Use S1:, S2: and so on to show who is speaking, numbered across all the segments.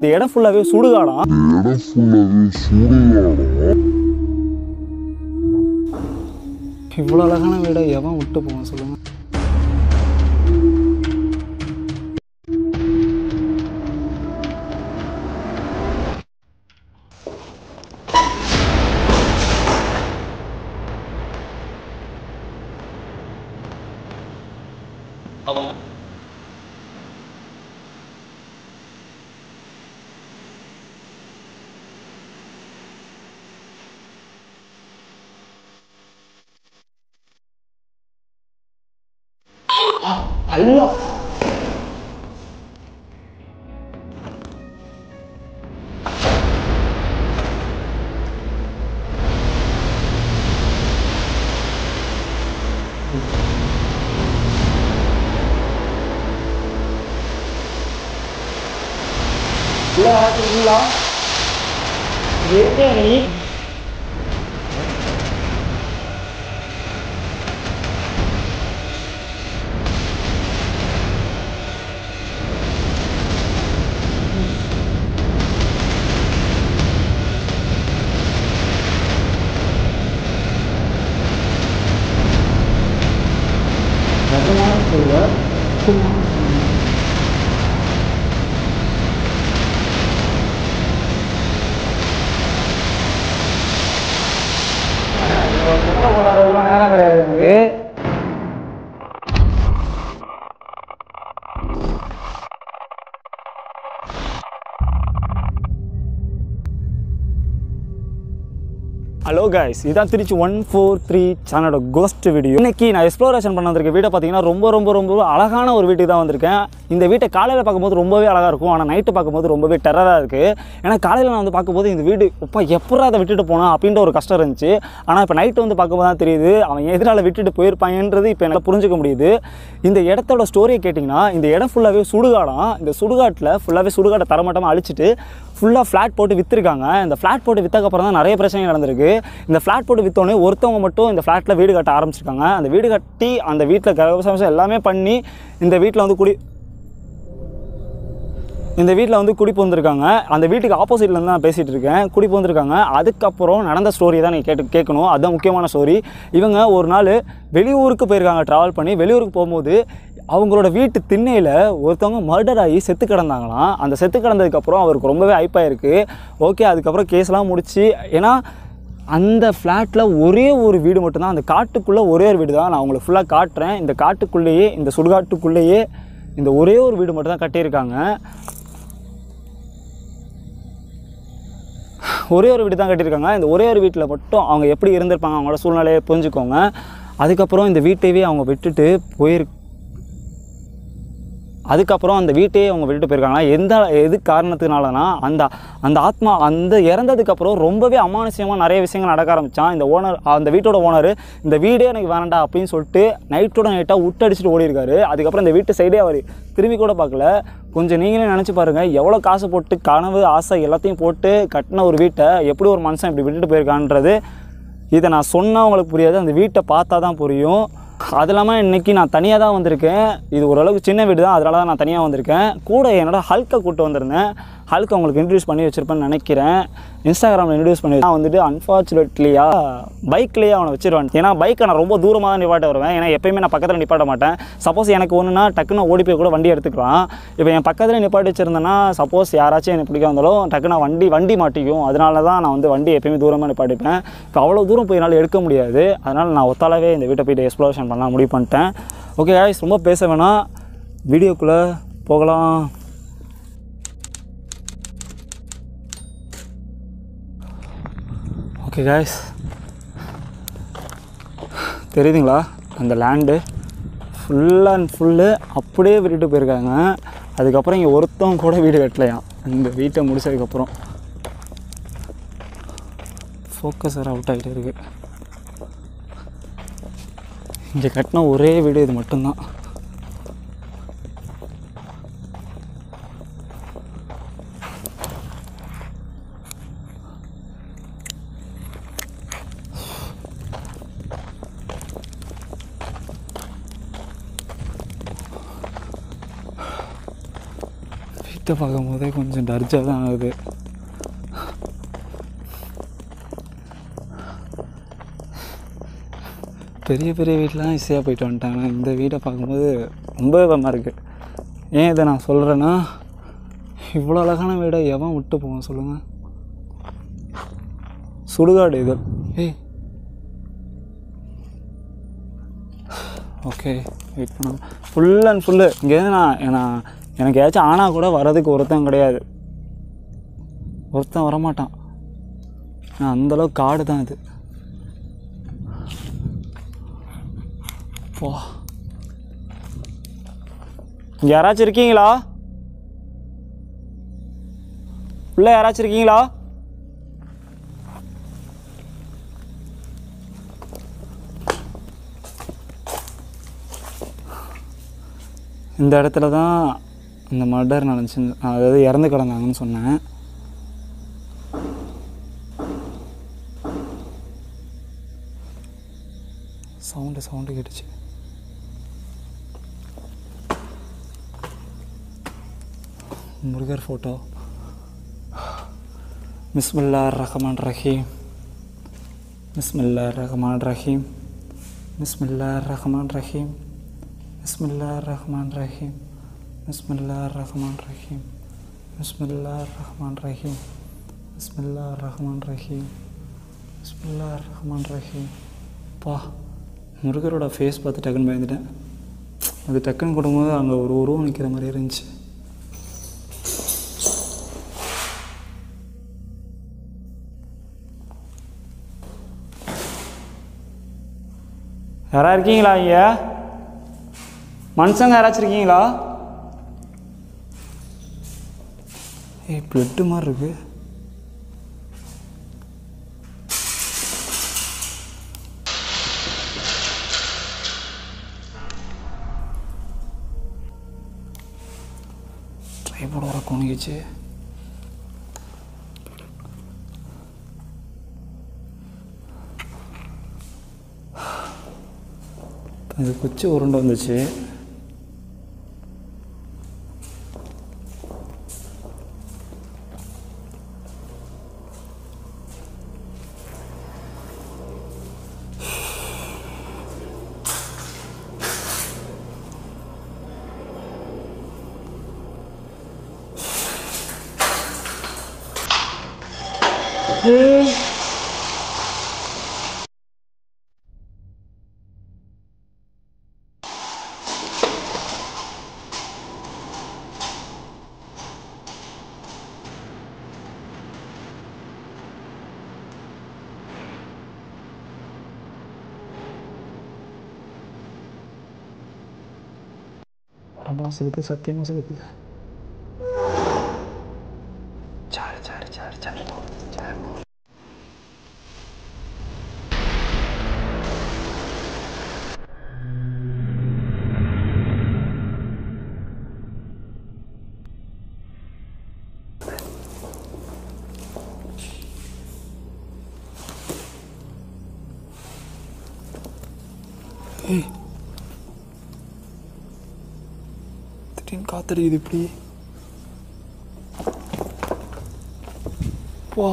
S1: இந்த இடம் ஃபுல்லாகவே சுடுகாடாம்
S2: இடம் ஃபுல்லாகவே சுடுகாடாம்
S1: இவ்வளோ அழகான வீடை எவன் விட்டு போவான் சொல்லுங்க நேரம் கிடையாது எனக்கு ஹலோ கைஸ் இதான் திருச்சி ஒன் ஃபோர் த்ரீ சேனலோட கோஸ்ட் வீடியோ இன்னைக்கு நான் எக்ஸ்ப்ளோரேஷன் பண்ண வந்திருக்க வீடை பார்த்தீங்கன்னா ரொம்ப ரொம்ப ரொம்ப அழகான ஒரு வீட்டுக்கு தான் வந்திருக்கேன் இந்த வீட்டை காலையில் பார்க்கும்போது ரொம்பவே அழகாக இருக்கும் ஆனால் நைட்டு பார்க்கும்போது ரொம்பவே டெரராக இருக்குது ஏன்னா காலையில் நான் வந்து பார்க்கும்போது இந்த வீடு இப்போ எப்படா அதை விட்டுட்டு போனா அப்படின்ற ஒரு கஷ்டம் இருந்துச்சு ஆனால் இப்போ நைட்டு வந்து பார்க்கும்போது தான் தெரியுது அவன் எதனால் விட்டுட்டு போயிருப்பாங்கன்றது இப்போ என்னால் புரிஞ்சுக்க முடியுது இந்த இடத்தோட ஸ்டோரியை கேட்டிங்கன்னா இந்த இடம் ஃபுல்லாகவே சுடுகாடாம் இந்த சுடுகாட்டில் ஃபுல்லாகவே சுடுகாட்டை தரமட்டமாக அழிச்சிட்டு ஃபுல்லாக ஃப்ளாட் போட்டு விற்றுருக்காங்க இந்த ஃப்ளாட் போட்டு விற்றக்கப்புறம் தான் நிறைய பிரச்சனை நடந்திருக்கு இந்த ஃப்ளாட் போட்டு விற்றோடனே ஒருத்தவங்க மட்டும் இந்த ஃப்ளாட்டில் வீடு கட்ட ஆரம்பிச்சிருக்காங்க அந்த வீடு கட்டி அந்த வீட்டில் கரகசம்சம் எல்லாமே பண்ணி இந்த வீட்டில் வந்து குடி இந்த வீட்டில் வந்து குடி வந்திருக்காங்க அந்த வீட்டுக்கு ஆப்போசிட்ல இருந்து நான் பேசிகிட்டு இருக்கேன் குடி வந்திருக்காங்க அதுக்கப்புறம் நடந்த ஸ்டோரி தான் நீங்கள் கேட்டு கேட்கணும் அதுதான் முக்கியமான ஸ்டோரி இவங்க ஒரு நாள் வெளியூருக்கு போயிருக்காங்க ட்ராவல் பண்ணி வெளியூருக்கு போகும்போது அவங்களோட வீட்டு திண்ணையில் ஒருத்தவங்க மர்டர் ஆகி செத்து கிடந்தாங்களாம் அந்த செத்து கிடந்ததுக்கப்புறம் அவருக்கு ரொம்பவே ஐப்பாயிருக்கு ஓகே அதுக்கப்புறம் கேஸ்லாம் முடிச்சு ஏன்னா அந்த ஃப்ளாட்டில் ஒரே ஒரு வீடு மட்டும்தான் அந்த காட்டுக்குள்ளே ஒரே ஒரு வீடு தான் நான் உங்களுக்கு ஃபுல்லாக காட்டுறேன் இந்த காட்டுக்குள்ளேயே இந்த சுடுகாட்டுக்குள்ளேயே இந்த ஒரே ஒரு வீடு மட்டும் தான் கட்டியிருக்காங்க ஒரே ஒரு வீடு தான் கட்டியிருக்காங்க இந்த ஒரே ஒரு வீட்டில் மட்டும் அவங்க எப்படி இருந்திருப்பாங்க அவங்களோட சூழ்நிலையை புரிஞ்சுக்கோங்க அதுக்கப்புறம் இந்த வீட்டையவே அவங்க விட்டுட்டு போயிரு அதுக்கப்புறம் அந்த வீட்டையே அவங்க விட்டுட்டு போயிருக்காங்களா எந்த எது காரணத்தினாலனா அந்த அந்த ஆத்மா அந்த இறந்ததுக்கப்புறம் ரொம்பவே அமானுஷ்யமாக நிறைய விஷயங்கள் நடக்க ஆரம்பித்தான் இந்த ஓனர் அந்த வீட்டோட ஓனர் இந்த வீடே எனக்கு வேணாண்டா அப்படின்னு சொல்லிட்டு நைட்டோட நைட்டாக விட்டடிச்சிட்டு ஓடி இருக்காரு அதுக்கப்புறம் இந்த வீட்டு சைடே அவர் திரும்பி கூட பார்க்கல கொஞ்சம் நீங்களே நினச்சி பாருங்கள் எவ்வளோ காசு போட்டு கனவு ஆசை எல்லாத்தையும் போட்டு கட்டின ஒரு வீட்டை எப்படி ஒரு மனுஷன் இப்படி விட்டுட்டு போயிருக்கான்றது இதை நான் சொன்னால் உங்களுக்கு புரியாது அந்த வீட்டை பார்த்தா தான் புரியும் அது இல்லாமல் இன்றைக்கி நான் தனியாக தான் வந்திருக்கேன் இது ஓரளவுக்கு சின்ன வீடு தான் அதனால தான் நான் தனியாக வந்திருக்கேன் கூட என்னோட ஹல்கை கூப்பிட்டு வந்திருந்தேன் ஹல்கை உங்களுக்கு இன்ட்ரடியூஸ் பண்ணி வச்சுருப்பேன்னு நினைக்கிறேன் இன்ஸ்டாகிராமில் இன்ட்ரடியூஸ் பண்ணி நான் வந்துட்டு அன்ஃபார்ச்சுனேட்லியா பைக்லேயே அவனை வச்சிருவேன் ஏன்னா பைக்கை நான் ரொம்ப தூரமாக தான் நிப்பாட்ட வருவேன் ஏன்னா எப்பயுமே நான் பக்கத்தில் நிப்பாட்ட மாட்டேன் சப்போஸ் எனக்கு ஒன்றுனா டக்குன்னு ஓடி போய் கூட வண்டி எடுத்துக்கலாம் இப்போ என் பக்கத்தில் நிப்பாட்டி வச்சிருந்தேன்னா சப்போஸ் யாராச்சும் எனக்கு பிடிக்க வந்தாலும் டக்குன்னு வண்டி வண்டி மாட்டிக்கும் அதனால தான் நான் வந்து வண்டி எப்பயுமே தூரமாக நிப்பாட்டிப்பேன் இப்போ அவ்வளோ தூரம் போய் என்னால் எடுக்க முடியாது அதனால் நான் ஒத்தாலாவே இந்த வீட்டை போயிட்டு எக்ஸ்ப்ளோரேஷன் பண்ணலாம் முடிவு பண்ணிட்டேன் ஓகே guys ரொம்ப பேச வேணாம் வீடியோக்குள்ளே போகலாம் ஓகே காய்ஸ் தெரியுதுங்களா அந்த லேண்டு ஃபுல் அண்ட் ஃபுல்லு அப்படியே விட்டுட்டு போயிருக்காங்க அதுக்கப்புறம் இங்கே ஒருத்தவங்க கூட வீடு கட்டலையாம் இந்த வீட்டை முடிச்சதுக்கப்புறம் ஃபோக்கஸ் வேறு அவுட் ஆகிட்டே இருக்கு இங்கே கட்டின ஒரே வீடு இது மட்டும்தான் கிட்ட பார்க்கும்போதே கொஞ்சம் டர்ஜாக தான் ஆகுது பெரிய பெரிய வீட்டிலாம் ஈஸியாக போயிட்டு வந்துட்டாங்க இந்த வீடை பார்க்கும்போது ரொம்ப விதமாக இருக்குது ஏன் இதை நான் சொல்கிறேன்னா இவ்வளோ அழகான வீடை எவன் விட்டு போவான் சொல்லுங்கள் சுடுகாடு இது ஏய் ஓகே வெயிட் பண்ண ஃபுல் அண்ட் ஃபுல்லு இங்கேருந்து நான் நான் எனக்கு ஏதாச்சும் ஆனால் கூட வர்றதுக்கு ஒருத்தன் கிடையாது ஒருத்தன் வரமாட்டான் நான் அந்தளவுக்கு காடு தான் இது போ இங்கே யாராச்சும் இருக்கீங்களா உள்ள யாராச்சும் இருக்கீங்களா இந்த இடத்துல தான் இந்த மர்டர் நடந்துச்சு அதாவது இறந்து கிடந்தாங்கன்னு சொன்னேன் சவுண்டு சவுண்டு கேட்டுச்சு முருகர் ஃபோட்டோ பிஸ்மில்லா ரஹ்மான் ரஹீம் பிஸ்மில்லா ரஹ்மான் ரஹீம் பிஸ்மில்லா ரஹ்மான் ரஹீம் பிஸ்மில்லா ரஹ்மான் ரஹீம் பிஸ்மில்லா ரஹ்மான் ரஹீம் பிஸ்மில்லா ரஹ்மான் ரஹீம் பிஸ்மில்லா ரஹ்மான் ரஹீம் பிஸ்மில்லா ரஹ்மான் ரஹீம் பா முருகரோட ஃபேஸ் பார்த்து டக்குன்னு பயந்துட்டேன் அது டக்குன்னு கொடுக்கும்போது அங்கே ஒரு உருவம் நிற்கிற மாதிரி இருந்துச்சு யாரா இருக்கீங்களா ஐயா மனுஷங்க யாராச்சும் இருக்கீங்களா ஏய் பிளட்டு மாதிரி இருக்கு ட்ரைபோட வர குனிக்கிச்சு அது குச்சி உருண்டை வந்துச்சு ரொம்ப சிலுக்கு சத்தியமாக சிலுக்கு sir sir sir sir sir ஏய் திடீர்னு காத்தடிக்குது இப்படி வா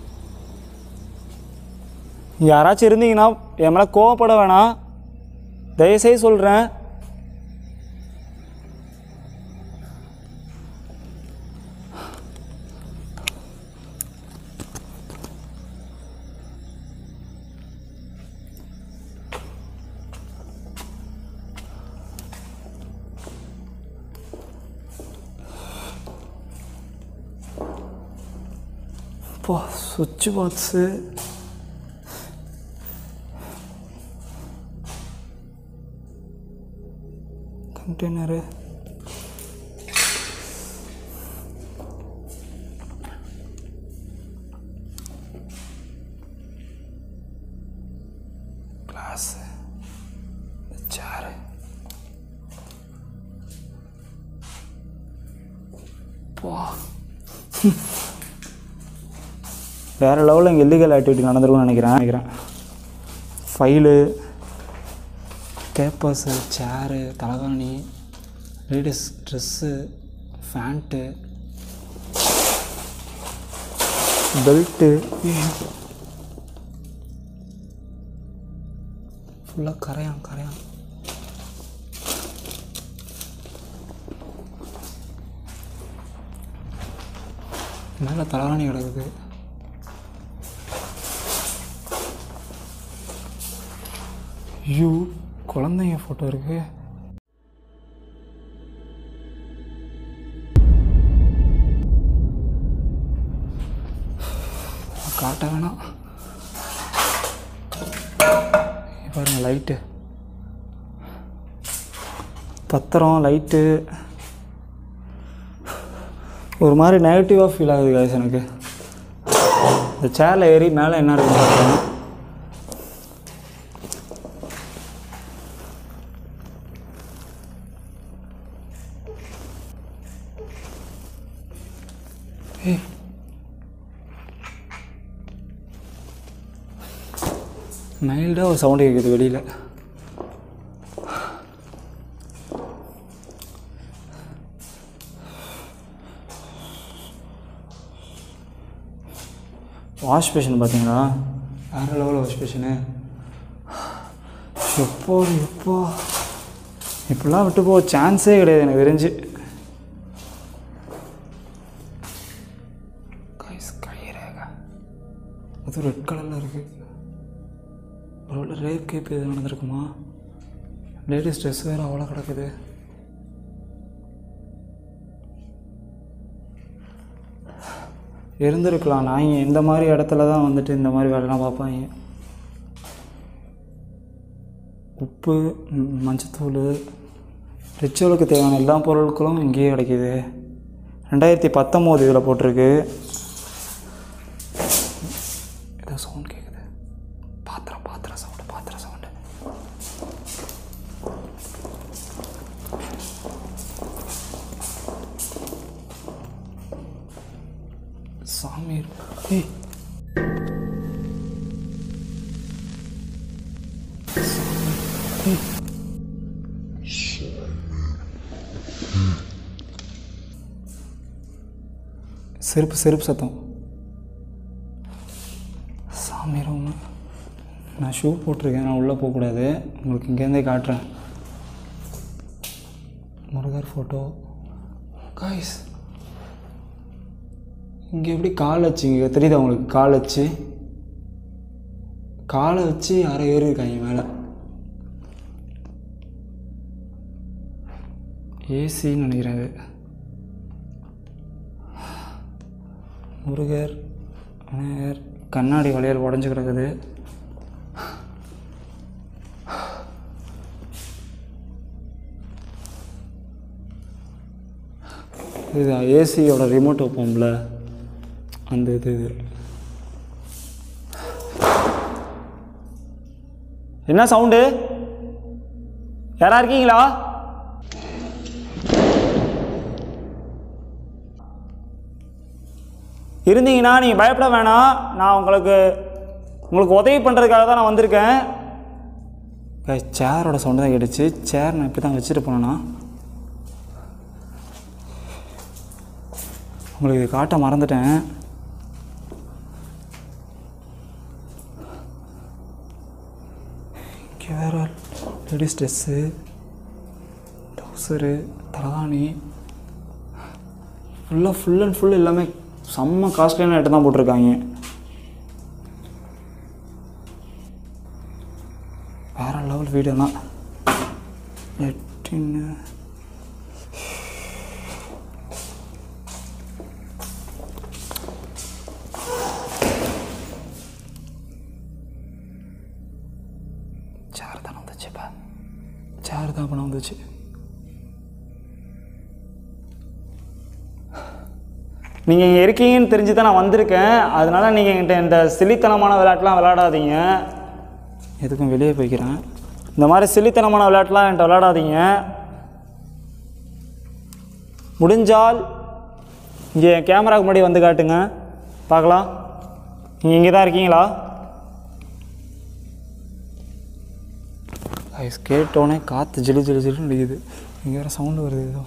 S1: யாராச்சும் இருந்தீங்கன்னா என் மேலே கோவப்பட வேணாம் தயவுசெய்து சொல்கிறேன் அப்பா சுவிட்ச் பாக்ஸு கண்டெய்னரு கிளாஸு சேரு பா வேறு லெவலில் இங்கே இல்லீகல் ஆக்டிவிட்டி நடந்திருக்கும்னு நினைக்கிறேன் நினைக்கிறேன் ஃபைலு பேப்பர்ஸு சேரு தலகாணி லேடிஸ் ட்ரெஸ்ஸு ஃபேண்ட்டு பெல்ட்டு ஃபுல்லாக கரையான் கரையான் மேலே தலகாணி கிடக்குது ஐயோ குழந்தைங்க ஃபோட்டோ இருக்கு காட்ட வேணாம் இங்க பாருங்க லைட்டு பத்திரம் லைட்டு ஒரு மாதிரி நெகட்டிவாக ஃபீல் ஆகுது guys எனக்கு இந்த சேரில் ஏறி மேலே என்ன இருக்குன்னு பார்க்குறேன் ஏய் மைல்டாக ஒரு சவுண்டு கேட்குது வெளியில் வாஷ் பேஷன் பார்த்தீங்களா வேறு லெவலில் வாஷ் பேஷனு எப்போ எப்போ இப்படிலாம் விட்டு போக சான்ஸே கிடையாது எனக்கு தெரிஞ்சு கைஸ் கைரேகா அது ரெட் கலரில் இருக்குது ஒரு ரேப் கேப் எது நடந்திருக்குமா லேடிஸ் ட்ரெஸ் வேறு அவ்வளோ கிடக்குது இருந்திருக்கலாம் நான் இந்த மாதிரி இடத்துல தான் வந்துட்டு இந்த மாதிரி வேலைலாம் பார்ப்பாங்க உப்பு ம், மஞ்சத்தூள் ரிச்சுவலுக்கு தேவையான எல்லா பொருட்களும் இங்கேயே கிடைக்கிது ரெண்டாயிரத்தி பத்தொம்போது இதில் போட்டிருக்கு ஏதோ சவுண்ட் கேட்குது பாத்திரம் பாத்திரம் சவுண்டு பாத்திரம் சவுண்டு சாமி இருக்கு. ஏய் சாமி. ஏய். செருப்பு செருப்பு சத்தம் சாமி ரூமு நான் ஷூ போட்டிருக்கேன் நான் உள்ளே போகக்கூடாது உங்களுக்கு இங்கேருந்தே காட்டுறேன் முருகர் ஃபோட்டோ காய்ஸ் இங்கே எப்படி கால் வச்சுங்க தெரியுதா உங்களுக்கு கால் வச்சு காலை வச்சு யாரோ ஏறி இருக்காங்க மேலே ஏசின்னு நினைக்கிறேன் இது முருகர் விநாயகர் கண்ணாடி வளையல் உடஞ்சி கிடக்குது இது ஏசியோட ரிமோட் வைப்போம்ல அந்த இது இது என்ன சவுண்டு யாரா இருக்கீங்களா இருந்தீங்கன்னா நீங்கள் பயப்பட வேணாம் நான் உங்களுக்கு உங்களுக்கு உதவி பண்ணுறதுக்காக தான் நான் வந்திருக்கேன் சேரோட சவுண்டு தான் கேட்டுச்சு சேர் நான் இப்படி தான் வச்சுட்டு போனேன்னா உங்களுக்கு இது காட்ட மறந்துட்டேன் இங்கே வேறு லேடிஸ் ட்ரெஸ்ஸு டவுசரு தலகாணி ஃபுல்லாக ஃபுல் அண்ட் ஃபுல் எல்லாமே செம்ம காஸ்ட்லியான ஐட்டம் தான் போட்டிருக்காங்க வேற லெவல் வீடெல்லாம் லெட்டின்னு சேர் தானே வந்துச்சு இப்போ சேர் தான் பண்ண வந்துச்சு நீங்கள் இங்கே இருக்கீங்கன்னு தெரிஞ்சு தான் நான் வந்திருக்கேன் அதனால நீங்கள் என்கிட்ட இந்த சிலித்தனமான விளையாட்டுலாம் விளையாடாதீங்க எதுக்கும் வெளியே போய்க்கிறேன் இந்த மாதிரி சிலித்தனமான விளையாட்டுலாம் என்கிட்ட விளையாடாதீங்க முடிஞ்சால் இங்கே என் கேமராக்கு முன்னாடி வந்து காட்டுங்க பார்க்கலாம் நீங்கள் இங்கே தான் இருக்கீங்களா ஐஸ் கேட்டோடனே காற்று ஜிலு ஜிலு ஜிலுன்னு அடிக்குது இங்கே வேறு சவுண்டு வருது ஏதோ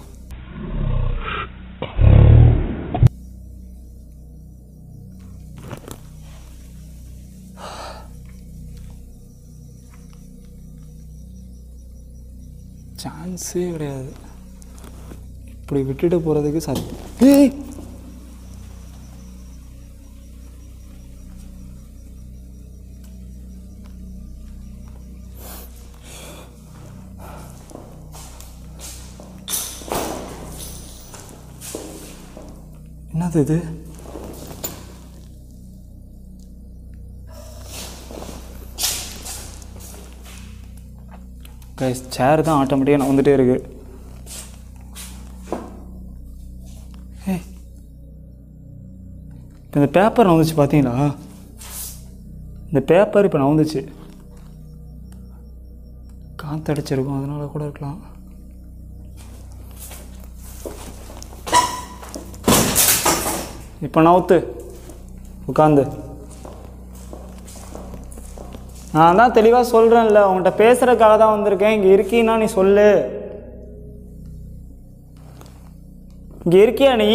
S1: சான்ஸே கிடையாது இப்படி விட்டுட்டு போகிறதுக்கு சத் ஏய் என்னது இது கைஸ் சேர் தான் ஆட்டோமேட்டிக்காக நகர்ந்துட்டே இருக்கு ஏய் இப்போ இந்த பேப்பர் நவுந்துச்சு பார்த்தீங்களா இந்த பேப்பர் இப்போ நவுந்துச்சு காத்தடிச்சிருக்கும் அதனால கூட இருக்கலாம் இப்போ நவுத்து உட்காந்து நான் தான் தெளிவாக சொல்கிறேன்ல உன்கிட்ட பேசுகிறதுக்காக தான் வந்திருக்கேன் இங்கே இருக்கீன்னா நீ சொல்லு இங்கே இருக்கியா நீ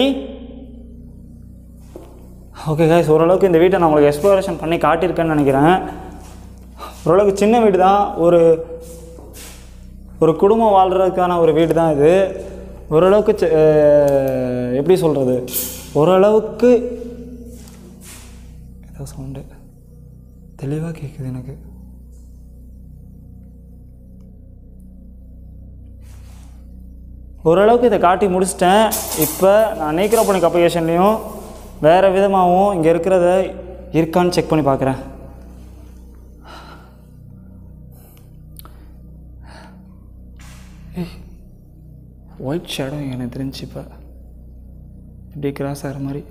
S1: ஓகே guys ஓரளவுக்கு இந்த வீட்டை நான் உங்களுக்கு எக்ஸ்ப்ளோரேஷன் பண்ணி காட்டியிருக்கேன்னு நினைக்கிறேன் ஓரளவுக்கு சின்ன வீடு தான் ஒரு ஒரு குடும்பம் வாழ்கிறதுக்கான ஒரு வீடு தான் இது ஓரளவுக்கு சி- அஹ், எப்படி சொல்கிறது ஓரளவுக்கு ஏதோ சவுண்டு தெளிவாக கேட்குது எனக்கு ஓரளவுக்கு இதை காட்டி முடிச்சிட்டேன் இப்போ நான் நீக்ரோபோனிக் அப்ளிகேஷன்லேயும் வேறு விதமாகவும் இங்கே இருக்கிறத இருக்கான்னு செக் பண்ணி பார்க்குறேன் ஏய் ஒயிட் ஷேடோ எனக்கு தெரிஞ்சு இப்போ இப்படி கிராஸ் ஆகிற மாதிரி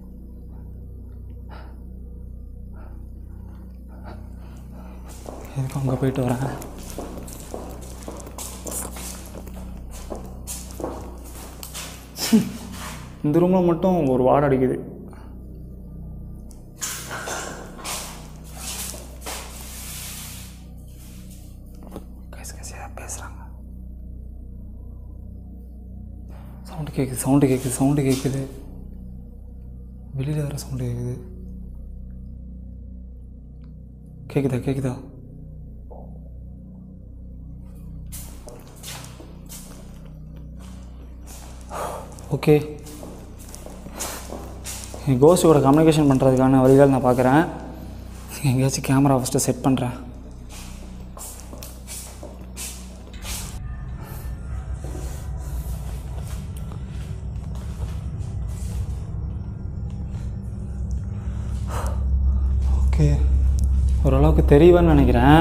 S1: எதுக்கு அங்கே போயிட்டு வரேன் இந்த ரூமில் மட்டும் ஒரு வாடை அடிக்குது கசி கசியாக பேசுகிறாங்க சவுண்டு கேட்குது சவுண்டு கேட்குது சவுண்டு கேட்குது வெளியில் வர சவுண்டு கேட்குது கேட்குதா கேட்குதா ஓகே என் கோஸ்டோட கம்யூனிகேஷன் பண்ணுறதுக்கான வழிகள் நான் பார்க்குறேன் எங்கேயாச்சும் கேமரா ஃபஸ்ட்டு செட் பண்ணுறேன் ஓகே ஓரளவுக்கு தெரியவன்னு நினைக்கிறேன்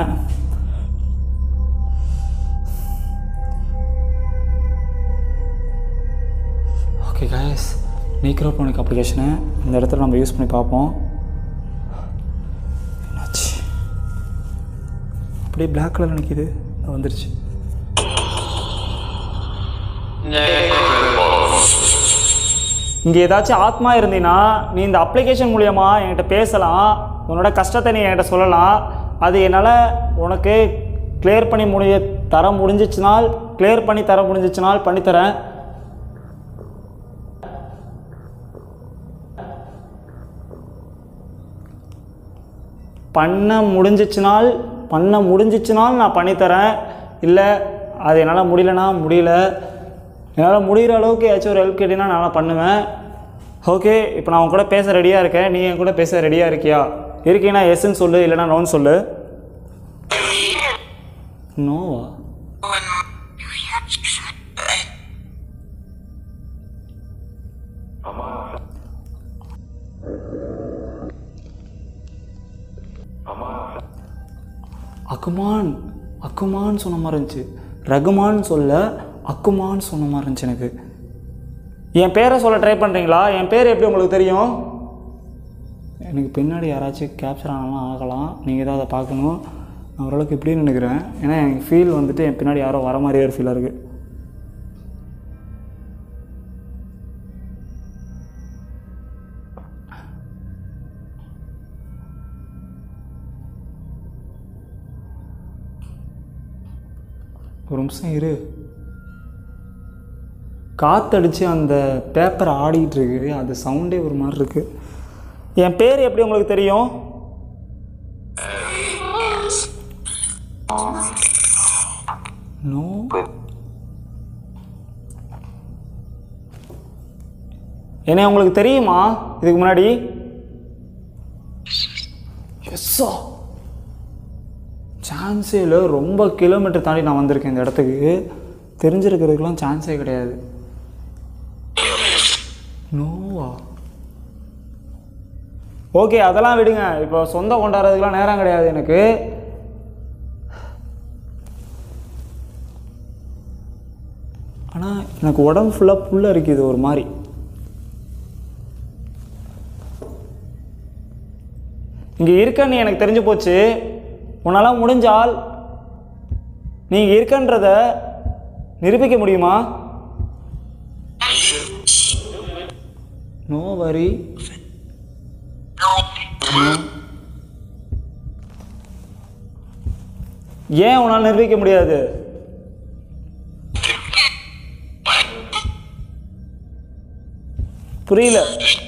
S1: ஓகே காய்ஸ் நீக்ரோபோனிக் அப்ளிகேஷனை இந்த இடத்துல நம்ம யூஸ் பண்ணி பார்ப்போம் என்னாச்சு அப்படியே Black கலரில் நிற்கிது அது வந்துருச்சு இங்கே ஏதாச்சும் ஆத்மா இருந்தீன்னா நீ இந்த அப்ளிகேஷன் மூலியமா என்கிட்ட பேசலாம் உன்னோட கஷ்டத்தை நீ என்கிட்ட சொல்லலாம் அது என்னால் உனக்கு கிளியர் பண்ணி முடிய தர முடிஞ்சிச்சுனால் கிளியர் பண்ணி தர முடிஞ்சிச்சுனால் பண்ணித்தரேன் பண்ண முடிஞ்சிச்சுனால் பண்ண முடிஞ்சிச்சுனால் நான் பண்ணித்தரேன் இல்லை அது என்னால் முடியலனா முடியல என்னால் முடிகிற அளவுக்கு ஏதாச்சும் ஒரு ஹெல்ப் கேட்டீங்கன்னா நான் பண்ணுவேன் ஓகே இப்போ நான் உன் கூட பேச ரெடியாக இருக்கேன் நீ என் கூட பேச ரெடியாக இருக்கியா இருக்கீங்கன்னா எஸ்ன்னு சொல்லு இல்லைனா நோன்னு சொல்லு நோவா அக்குமான் அக்குமான் சொன்ன மாதிரி இருந்துச்சு ரகுமான் சொல்ல அக்குமான் சொன்ன மாதிரி இருந்துச்சு எனக்கு என் பேரை சொல்ல ட்ரை பண்ணுறீங்களா என் பேர் எப்படி உங்களுக்கு தெரியும் எனக்கு பின்னாடி யாராச்சும் கேப்சர் ஆனாலும் ஆகலாம் நீங்கள் தான் அதை பார்க்கணும் நான் ஓரளவுக்கு இப்படின்னு நினைக்கிறேன் ஏன்னா எனக்கு ஃபீல் வந்துட்டு என் பின்னாடி யாரோ வர மாதிரியே ஒரு ஃபீலாக இருக்குது ஒரு நிமிஷம் இரு காத்தடிச்சு அந்த பேப்பர் ஆடிட்டு இருக்கு அது சவுண்டே ஒரு மாதிரி இருக்கு என் பேர் எப்படி உங்களுக்கு தெரியும் நோ என்ன உங்களுக்கு தெரியுமா இதுக்கு முன்னாடி எஸ்ஸா சான்ஸே இல்லை ரொம்ப கிலோமீட்டர் தாண்டி நான் வந்திருக்கேன் இந்த இடத்துக்கு தெரிஞ்சிருக்கிறதுக்கெலாம் சான்ஸே கிடையாது நோவா ஓகே அதெல்லாம் விடுங்க இப்போ சொந்தம் கொண்டாடுறதுக்கெலாம் நேரம் கிடையாது எனக்கு ஆனால் எனக்கு உடம்பு ஃபுல்லாக புல்ல இருக்குது ஒரு மாதிரி இங்கே இருக்கன்னு எனக்கு தெரிஞ்சு போச்சு உன்னால் முடிஞ்சால் நீங்கள் இருக்கன்றத நிரூபிக்க முடியுமா நோ வரி ஏன் உன்னால் நிரூபிக்க முடியாது புரியல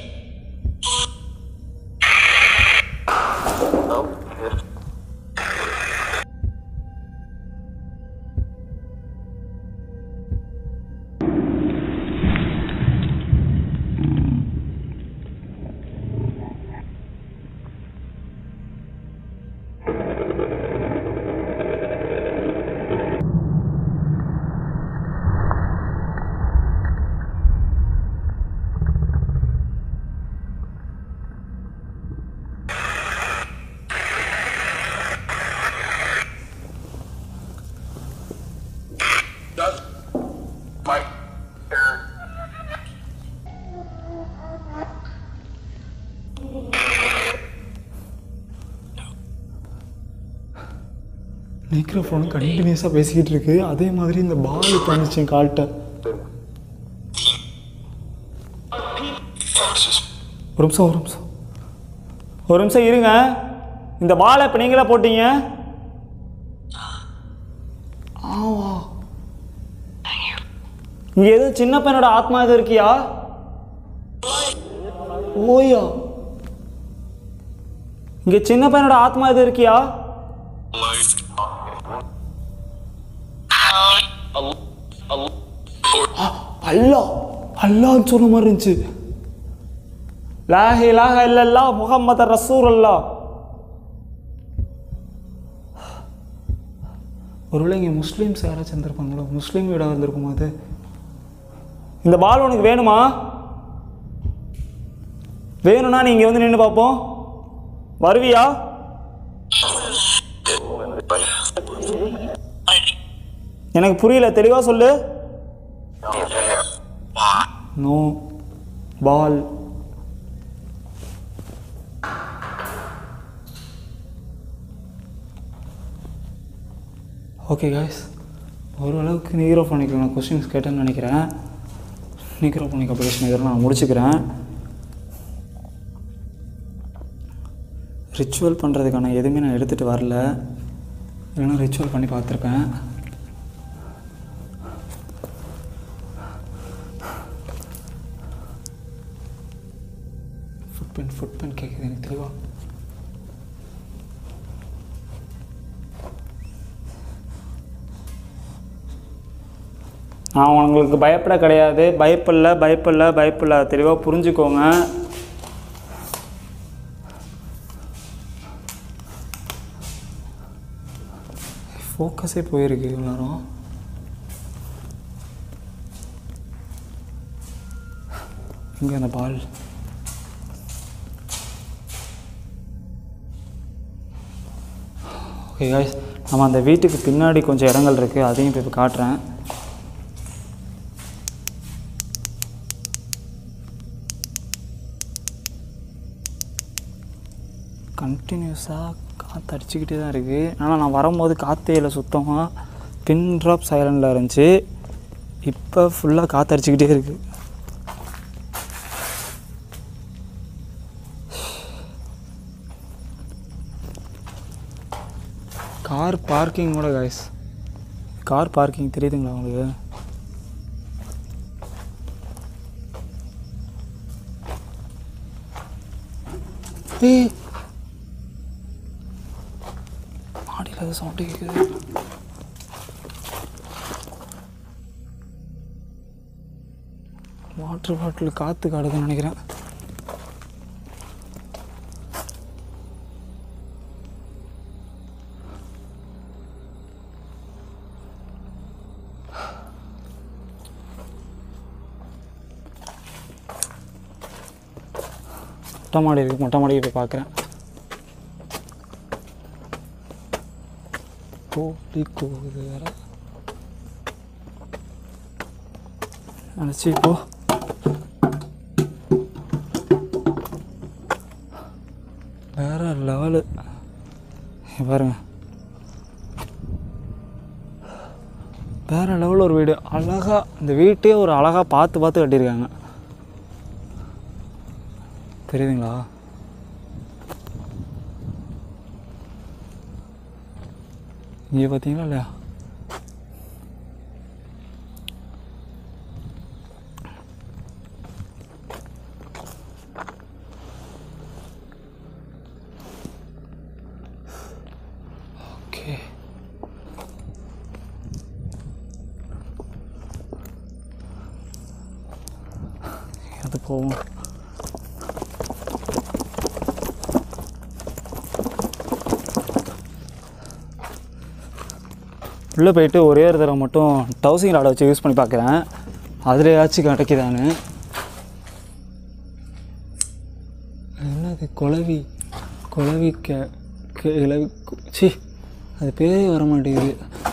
S1: மைக்ரோஃபோன் கண்டினியூஸாக பேசிக்கிட்டு இருக்கு அதே மாதிரி இந்த பால் பண்ணிச்சு என் கால்கிட்ட ஒரு நிமிஷம் ஒரு நிமிஷம் ஒரு நிமிஷம் இருங்க இந்த பாலை இப்போ நீங்களே போட்டீங்க ஆவா இங்கே எதுவும் சின்ன பையனோட ஆத்மா எதுவும் இருக்கியா ஓயா இங்கே சின்ன பையனோட ஆத்மா எதுவும் இருக்கியா அல்லா அல்லான்னு சொன்ன மாதிரி இருந்துச்சு லாஹி லாஹ இல்லல்லா முகம்மது ரசூல் அல்லா ஒருவேளை இங்கே முஸ்லீம்ஸ் யாராச்சும் இருந்திருப்பாங்களோ முஸ்லீம் வீடாக இருந்திருக்குமா அது இந்த பால் உனக்கு வேணுமா வேணும்னா நீ இங்கே வந்து நின்று பார்ப்போம் வருவியா எனக்கு புரியல தெளிவாக சொல்லு நோ பால் ஓகே காய்ஸ் ஓரளவுக்கு நீக்ரோஃபோனிக்கில் நான் கொஸ்டின்ஸ் கேட்டேன்னு நினைக்கிறேன் நீக்ரோஃபோனிக் அப்ளிகேஷன் இதெல்லாம் நான் முடிச்சுக்கிறேன் ரிச்சுவல் பண்ணுறதுக்கான எதுவுமே நான் எடுத்துகிட்டு வரல இல்லைன்னா ரிச்சுவல் பண்ணி பார்த்துருப்பேன் ஃபுட் பென் ஃபுட் பென் கேட்குது எனக்கு தெளிவா நான் உங்களுக்கு பயப்பட கிடையாது பயப்படல பயப்படல பயப்படல தெளிவாக புரிஞ்சுக்கோங்க ஃபோக்கஸே போயிருக்கு இவ்வளோ நேரம் இங்கே அந்த பால் ஓகே guys நம்ம அந்த வீட்டுக்கு பின்னாடி கொஞ்சம் இடங்கள் இருக்குது அதையும் இப்போ காட்டுறேன் கண்டினியூஸாக காற்று அடிச்சுக்கிட்டே தான் இருக்குது ஆனால் நான் வரும்போது காற்றே இல்லை சுத்தமாக பின் ட்ராப் சைலண்டில் இருந்துச்சு இப்போ ஃபுல்லாக காற்று அடிச்சுக்கிட்டே இருக்குது கார் பார்க்கிங்கோட கைஸ் கார் பார்க்கிங் தெரியுதுங்களா உங்களுக்கு ஏய் மாடியில் ஏதோ சவுண்டு கேட்குது வாட் வாட்டர் பாட்டில் காற்று காடுதுன்னு நினைக்கிறேன் மொட்டை மாடி இருக்குது மொட்டை மாடி போய் பார்க்குறேன் கோழி கூவுது வேற நினச்சி போ வேற லெவலு பாருங்க வேற லெவல் ஒரு வீடு அழகா இந்த வீட்டே ஒரு அழகா பார்த்து பார்த்து கட்டியிருக்காங்க தெரியுதுங்களா இங்கே பார்த்தீங்களா இல்லையா ஓகே அது போவோம் உள்ளே போயிட்டு ஒரே ஒரு தடவை மட்டும் டவுசிங் ராடை வச்சு யூஸ் பண்ணி பார்க்குறேன் அதுலையாச்சும் கிடைக்குதான்னு என்னது குளவி குளவி கே கிளவி சி அது பேரே வர மாட்டேங்குது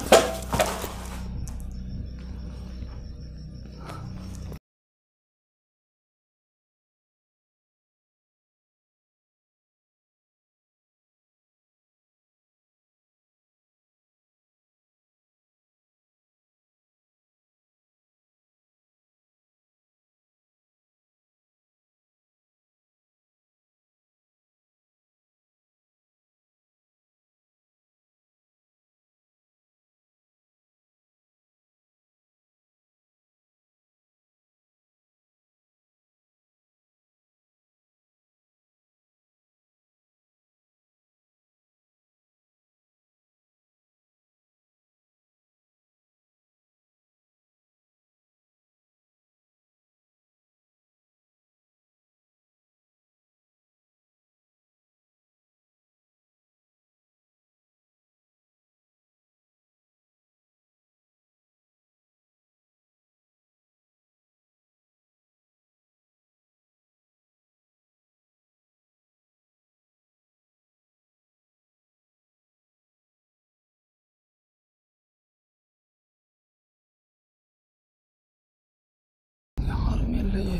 S1: யாருமே இல்லையே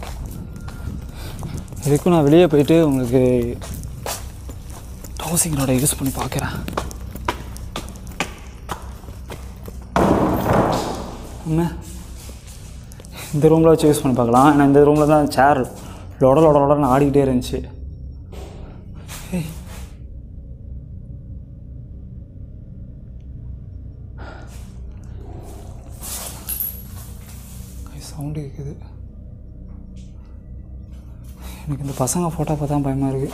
S1: இதுக்கும் நான் வெளியே போயிட்டு உங்களுக்கு டவுசிங் ராடை யூஸ் பண்ணி பார்க்குறேன் என்ன இந்த ரூமில் வச்சு யூஸ் பண்ணி பார்க்கலாம் ஏன்னா இந்த ரூமில் தான் சேர் லொட லொட லொடன்னு ஆடிக்கிட்டே இருந்துச்சு ஏய் சவுண்டு கேட்குது எனக்கு இந்த பசங்க ஃபோட்டோ பார்த்தா பயமாக இருக்குது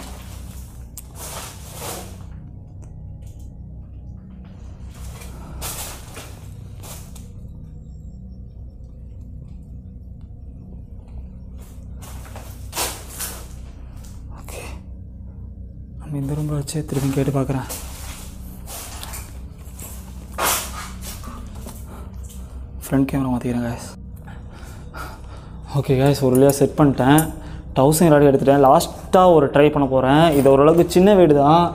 S1: ஓகே நம்ம இந்த ரூமில் வச்சு திரும்பி கேட்டு பார்க்குறேன் ஃப்ரண்ட் கேமரா மாற்றிக்கிறேன் guys ஓகே guys ஒரு வழியாக செட் பண்ணிட்டேன் தௌசண்ட் ராடி எடுத்துட்டேன் லாஸ்ட்டாக ஒரு ட்ரை பண்ண போகிறேன் இது ஓரளவுக்கு சின்ன வீடு தான்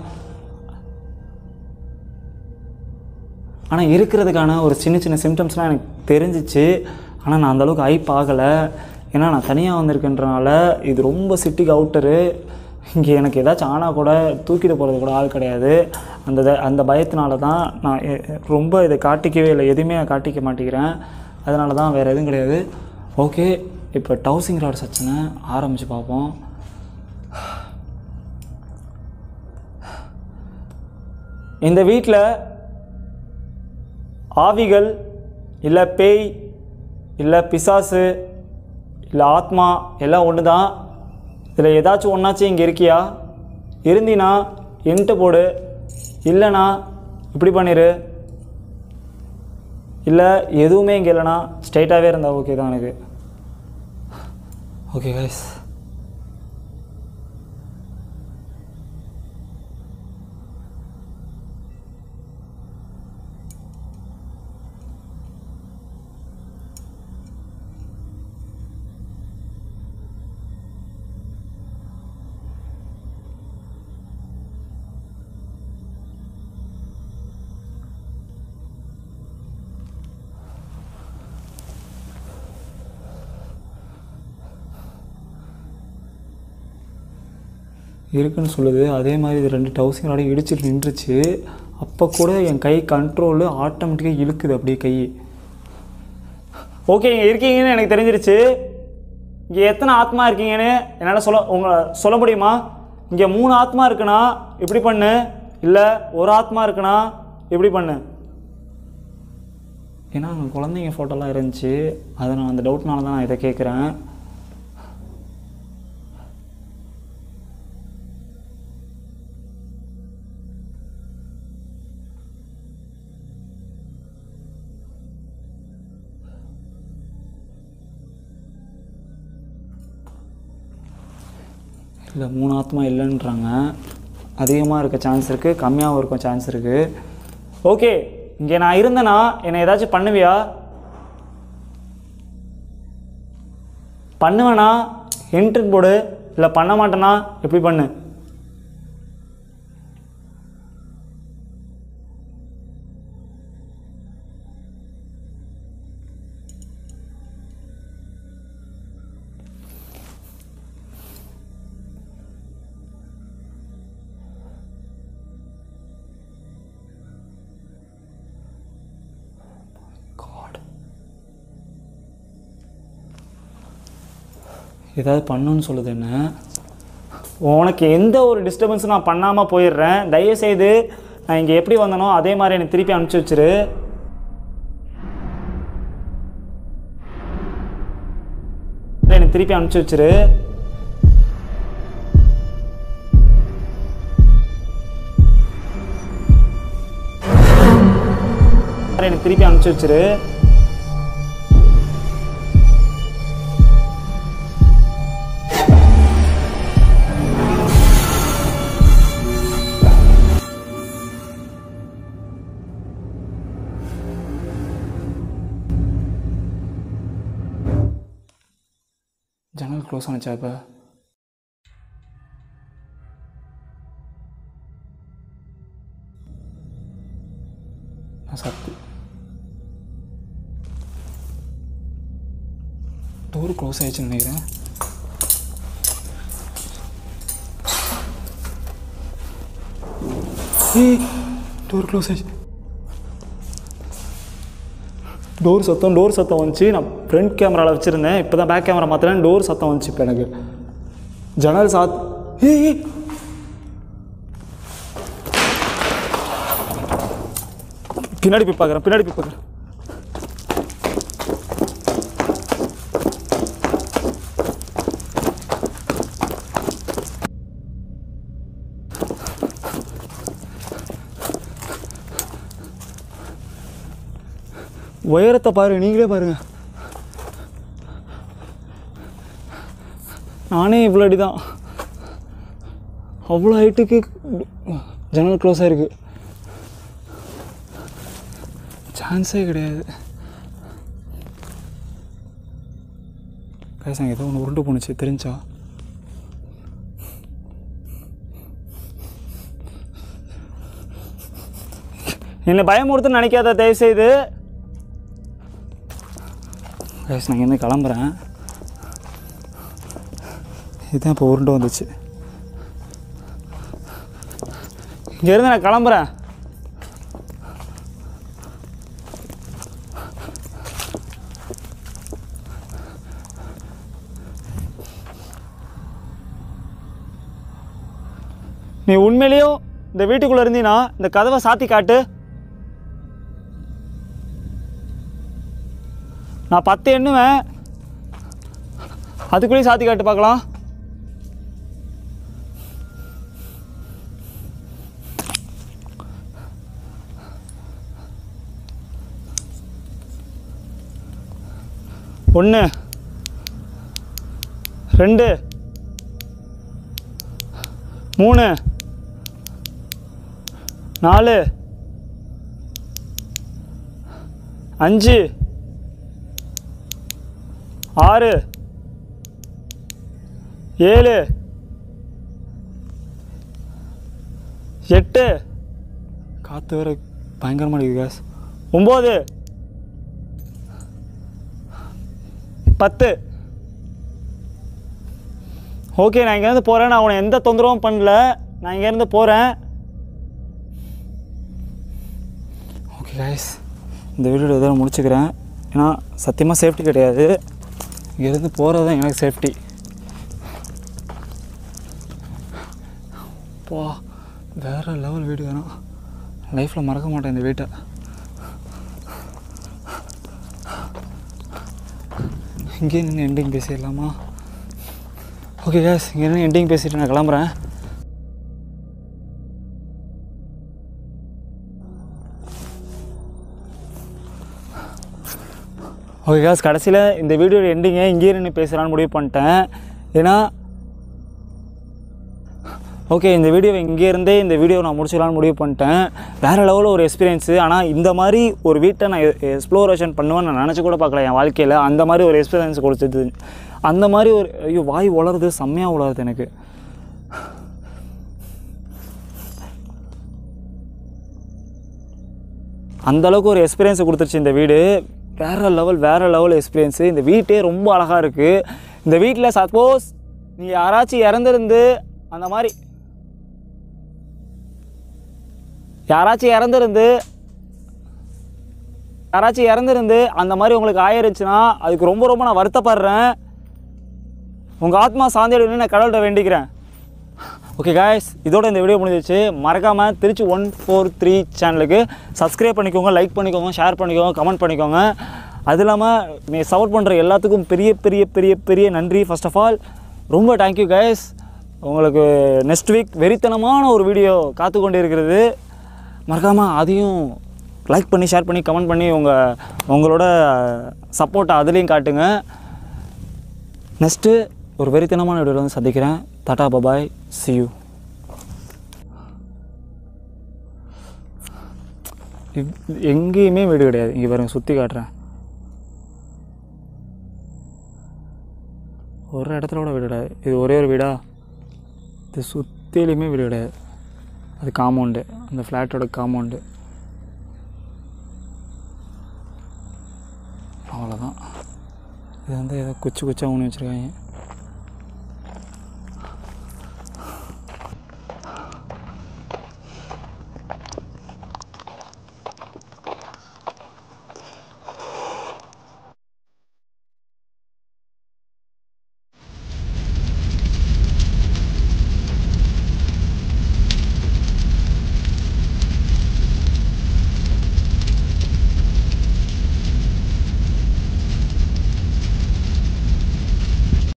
S1: ஆனால் இருக்கிறதுக்கான ஒரு சின்ன சின்ன சிம்டம்ஸ்லாம் எனக்கு தெரிஞ்சிச்சு ஆனால் நான் அந்தளவுக்கு ஐப் ஆகலை ஏன்னா நான் தனியாக வந்திருக்கேன்றனால இது ரொம்ப சிட்டிக்கு அவுட்டரு இங்கே எனக்கு ஏதாச்சும் ஆனால் கூட தூக்கிட்டு போகிறது கூட ஆள் கிடையாது அந்த த- அந்த பயத்தினால தான் நான் எ- எ- ரொம்ப இதை காட்டிக்கவே இல்லை எதுவுமே நான் காட்டிக்க மாட்டேங்கிறேன் அதனால தான் வேறு எதுவும் கிடையாது ஓகே இப்போ டவுசிங் ராட் சச்சனை ஆரம்பித்து பார்ப்போம் இந்த வீட்டில் ஆவிகள் இல்லை பேய் இல்லை பிசாசு இல்லை ஆத்மா எல்லாம் ஒன்று தான் இதில் ஏதாச்சும் ஒன்றாச்சும் இங்கே இருக்கியா இருந்தினா என்கிட்ட போடு இல்லைனா இப்படி பண்ணிடு இல்லை எதுவுமே இங்கே இல்லைனா ஸ்ட்ரைட்டாகவே இருந்தால் ஓகே தான் எனக்கு ஓகே கைஸ் இருக்குன்னு சொல்லுது அதே மாதிரி இது ரெண்டு டவுசிங்கோட இடிச்சிட்டு நின்றுச்சு அப்போ கூட என் கை கண்ட்ரோலு ஆட்டோமேட்டிக்காக இழுக்குது அப்படியே கை ஓகே இங்கே இருக்கீங்கன்னு எனக்கு தெரிஞ்சிருச்சு இங்கே எத்தனை ஆத்மா இருக்கீங்கன்னு என்னால் சொல்ல உங்களை சொல்ல முடியுமா இங்கே மூணு ஆத்மா இருக்குன்னா இப்படி பண்ணு இல்லை ஒரு ஆத்மா இருக்குன்னா இப்படி பண்ணு ஏன்னா அங்கே குழந்தைங்க ஃபோட்டோலாம் இருந்துச்சு அதை நான் அந்த டவுட்னால தான் நான் இதை கேட்குறேன் இல்லை மூணு ஆத்மா இல்லைன்றாங்க அதிகமாக இருக்க சான்ஸ் இருக்குது கம்மியாகவும் இருக்க சான்ஸ் இருக்குது ஓகே இங்கே நான் இருந்தேன்னா என்னை ஏதாச்சும் பண்ணுவியா பண்ணுவேனா என்ட்ரு போடு இல்லை பண்ண மாட்டேனா எப்படி பண்ணு காட் ஏதாவது பண்ணுன்னு சொல்லுது என்ன உனக்கு எந்த ஒரு டிஸ்டர்பன்ஸும் நான் பண்ணாமல் போயிடுறேன் தயவுசெய்து நான் இங்கே எப்படி வந்தனோ அதே மாதிரி என்னை திருப்பி அனுப்பிச்சி வச்சிரு என்னை திருப்பி அனுப்பிச்சி வச்சிரு என்னை திருப்பி அனுப்பிச்சி வச்சிரு ஜன்னல் க்ளோஸ் ஆனிச்சா இப்போ நான் சத்து டோர் க்ளோஸ் ஆயிடுச்சுன்னு நினைக்கிறேன் ஏய் டோர் க்ளோஸ் ஆயிடுச்சு டோர் சத்தம் டோர் சத்தம் வந்துச்சு நான் ஃப்ரண்ட் கேமராவில் வச்சுருந்தேன் இப்போ தான் பேக் கேமரா மாற்றினேன் டோர் சத்தம் வந்துச்சு இப்போ எனக்கு ஜன்னல் சாத் ஏய் ஏய். பின்னாடி போய் பார்க்குறேன் பின்னாடி போய் பார்க்குறேன் உயரத்தை பாருங்க நீங்களே பாருங்க நானே இவ்வளோ அடி தான் அவ்வளோ ஹைட்டுக்கு ஜன்னல் க்ளோஸ் ஆயிருக்கு சான்ஸே கிடையாது கைசாங்க ஏதோ ஒன்று உருண்டு போணுச்சு தெரிஞ்சா என்னை பயமுறுத்துன்னு நினைக்காத தயவுசெய்து கைஸ் நான் இங்கேருந்து கிளம்புறேன் இதுதான் இப்போ உருண்டு வந்துச்சு இங்கேருந்து நான் கிளம்புறேன் நீ உண்மையிலேயும் இந்த வீட்டுக்குள்ளே இருந்தீன்னா இந்த கதவை சாத்தி காட்டு நான் பத்து எண்ணுவேன் அதுக்குள்ளேயும் சாத்தி காட்டு பார்க்கலாம் ஒன்று ரெண்டு மூணு நாலு அஞ்சு ஆறு ஏழு எட்டு காற்று வேற பயங்கரமாக அடிக்குது கேஸ் ஒம்பது பத்து ஓகே நான் இங்கேருந்து போகிறேன் நான் உன்னை எந்த தொந்தரவும் பண்ணல நான் இங்கேருந்து போகிறேன் ஓகே கைஸ் இந்த வீடியோ இதோட முடிச்சுக்கிறேன் ஏன்னா சத்தியமாக சேஃப்டி கிடையாது இங்கேருந்து போகிறது தான் எனக்கு சேஃப்டி போ வேறு லெவல் வீடு வேணும் லைஃப்பில் மறக்க மாட்டேன் இந்த வீட்டை இங்கேயே நின்று எண்டிங் பேசிடலாமா ஓகே கேஸ் இங்கே நின்று எண்டிங் பேசிட்டு நான் கிளம்புறேன் ஓகே காஸ் கடைசியில் இந்த வீடியோ எண்டிங்கை இங்கேயே நின்று பேசுகிறான்னு முடிவு பண்ணிட்டேன் ஏன்னா ஓகே இந்த வீடியோவை இங்கேருந்தே இந்த வீடியோ நான் முடிச்சிடலான்னு முடிவு பண்ணிட்டேன் வேறு லெவலில் ஒரு எக்ஸ்பீரியன்ஸு ஆனால் இந்த மாதிரி ஒரு வீட்டை நான் எக்ஸ்ப்ளோரேஷன் பண்ணுவேன்னு நான் நினச்சி கூட பார்க்கல என் வாழ்க்கையில் அந்த மாதிரி ஒரு எக்ஸ்பீரியன்ஸ் கொடுத்தது அந்த மாதிரி ஒரு ஐயோ வாய் உளருது செம்மையாக உளருது எனக்கு அந்த அளவுக்கு ஒரு எக்ஸ்பீரியன்ஸை கொடுத்துருச்சு இந்த வீடு வேறு லெவல் வேறு லெவல் எக்ஸ்பீரியன்ஸு இந்த வீட்டே ரொம்ப அழகாக இருக்குது இந்த வீட்டில் சப்போஸ் நீ யாராச்சும் இறந்துருந்து அந்த மாதிரி யாராச்சும் இறந்துருந்து யாராச்சும் இறந்துருந்து அந்த மாதிரி உங்களுக்கு ஆயிருச்சுன்னா அதுக்கு ரொம்ப ரொம்ப நான் வருத்தப்படுறேன் உங்கள் ஆத்மா சாந்தி அடையணும்னு நான் கடவுள்கிட்ட வேண்டிக்கிறேன் ஓகே காய்ஸ் இதோட இந்த வீடியோ முடிஞ்சிச்சு மறக்காமல் திருச்சி ஒன் ஃபோர் த்ரீ சேனலுக்கு சப்ஸ்கிரைப் பண்ணிக்கோங்க லைக் பண்ணிக்கோங்க ஷேர் பண்ணிக்கோங்க கமெண்ட் பண்ணிக்கோங்க அது இல்லாமல் நீ சப்போர்ட் பண்ணுற எல்லாத்துக்கும் பெரிய பெரிய பெரிய பெரிய நன்றி ஃபர்ஸ்ட் ஆஃப் ஆல் ரொம்ப தேங்க்யூ கைஸ் உங்களுக்கு நெக்ஸ்ட் வீக் வெறித்தனமான ஒரு வீடியோ காத்து கொண்டு இருக்கிறது மறக்காமல் அதையும் லைக் பண்ணி ஷேர் பண்ணி கமெண்ட் பண்ணி உங்கள் உங்களோட சப்போர்ட்டை அதுலேயும் காட்டுங்க நெக்ஸ்ட்டு ஒரு வெறித்தனமான வீடியோவில் வந்து சந்திக்கிறேன் டாடா பபாய் see you இவ்- எங்கேயுமே வீடு கிடையாது இங்கே பாருங்க சுற்றி காட்டுறேன் ஒரு இடத்துல கூட வீடு கிடையாது இது ஒரே ஒரு வீடா இது சுற்றிலையுமே வீடு கிடையாது அது காம்பவுண்டு அந்த ஃப்ளாட்டோட காம்பவுண்டு அவ்வளோதான் இது வந்து ஏதோ குச்சி குச்சா ஊனி வச்சுருக்காங்க